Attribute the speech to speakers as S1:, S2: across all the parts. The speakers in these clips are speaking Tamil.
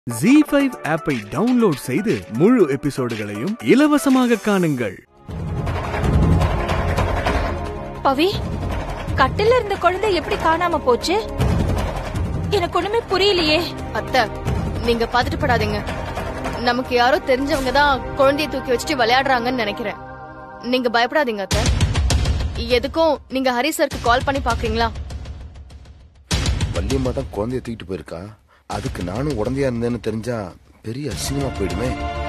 S1: ஜி ஃபைவ் ஆப்பை டவுன்லோட் செய்து முழு எபிசோடுகளையும் இலவசமாக காணுங்கள்
S2: பவி கட்டில இருந்த குழந்தை எப்படி காணாம போச்சு எனக்கு ஒண்ணுமே புரியலையே
S3: அத்தை நீங்க பாத்துட்டு படாதீங்க நமக்கு யாரோ தெரிஞ்சவங்க தான் குழந்தைய தூக்கி வச்சுட்டு விளையாடுறாங்கன்னு நினைக்கிறேன் நீங்க பயப்படாதீங்க அத்தை எதுக்கும் நீங்க ஹரி சருக்கு கால் பண்ணி பாக்குறீங்களா
S4: வள்ளியம்மா தான் குழந்தைய தூக்கிட்டு போயிருக்கா அதுக்கு நானும் உடந்தையா இருந்தேன்னு தெரிஞ்சா பெரிய அசிங்கமா போயிடுமே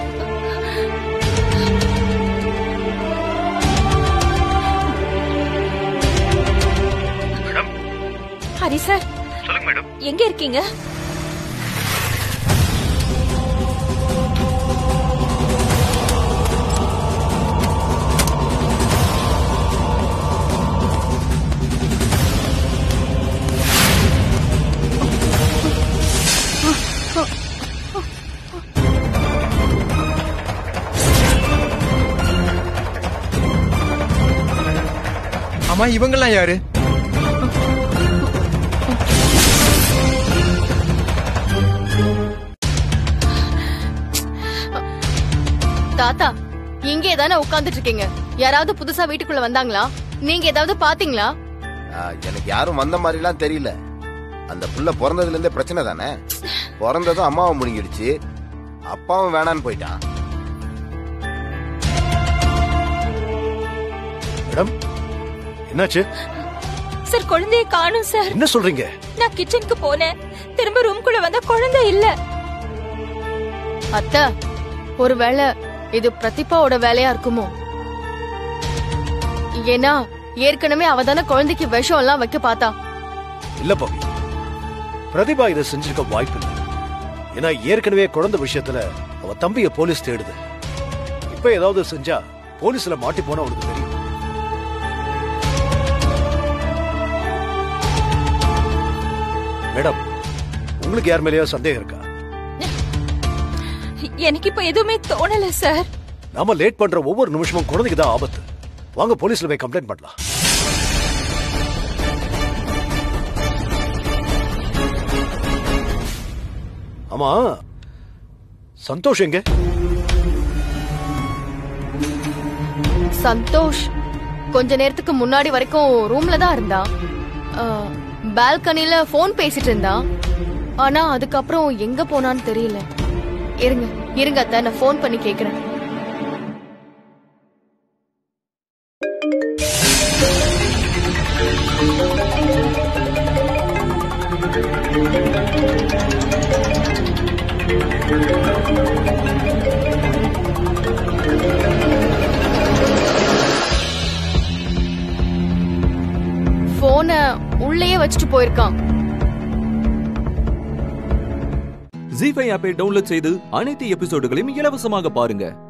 S2: ஹரி சார் எங்க இருக்கீங்க
S5: ஆமா இவங்கெல்லாம் யாரு
S3: தாத்தா இங்கே தானே உட்கார்ந்துட்டு இருக்கீங்க யாராவது புதுசா வீட்டுக்குள்ள வந்தாங்களா நீங்க ஏதாவது பாத்தீங்களா
S4: ஆ, எனக்கு யாரும் வந்த மாதிரிலாம் தெரியல அந்த புள்ள பிறந்ததுல இருந்தே பிரச்சனை தானே பிறந்ததும் அம்மாவை முழுங்கிடுச்சு அப்பாவும் வேணான்னு போயிட்டான்
S6: மேடம் என்னாச்சு
S2: சார் குழந்தைய காணும் சார்
S6: என்ன சொல்றீங்க
S2: நான் கிச்சனுக்கு போனேன் திரும்ப ரூம்குள்ள வந்தா குழந்தை இல்ல
S3: அத்தை ஒருவேளை இது பிரதிபாவோட வேலையா இருக்குமோ ஏன்னா ஏற்கனவே அவ தானே குழந்தைக்கு விஷம் எல்லாம் வைக்க பார்த்தா
S6: இல்ல பவி பிரதிபா இதை செஞ்சிருக்க வாய்ப்பு இல்லை ஏன்னா ஏற்கனவே குழந்தை விஷயத்துல அவ தம்பிய போலீஸ் தேடுது இப்ப ஏதாவது செஞ்சா போலீஸ்ல மாட்டி போனா அவனுக்கு தெரியும் மேடம் உங்களுக்கு யார் மேலேயா சந்தேகம் இருக்கா
S2: எனக்கு இப்ப எதுவுமே தோணல சார்
S6: நாம லேட் பண்ற ஒவ்வொரு நிமிஷமும் குழந்தைக்கு தான் ஆபத்து வாங்க போலீஸ்ல போய் கம்ப்ளைண்ட் பண்ணலாம் ஆமா சந்தோஷ் எங்க
S3: சந்தோஷ் கொஞ்ச நேரத்துக்கு முன்னாடி வரைக்கும் ரூம்ல தான் இருந்தான் பால்கனில போன் பேசிட்டு இருந்தான் ஆனா அதுக்கப்புறம் எங்க போனான்னு தெரியல இருங்க இருங்க அத்தை நான் ஃபோன் பண்ணி கேக்குறேன் போனை உள்ளேயே வச்சுட்டு போயிருக்கான்
S7: ஜி ஃபைவ் ஆப்பை டவுன்லோட் செய்து அனைத்து எபிசோடுகளையும் இலவசமாக பாருங்க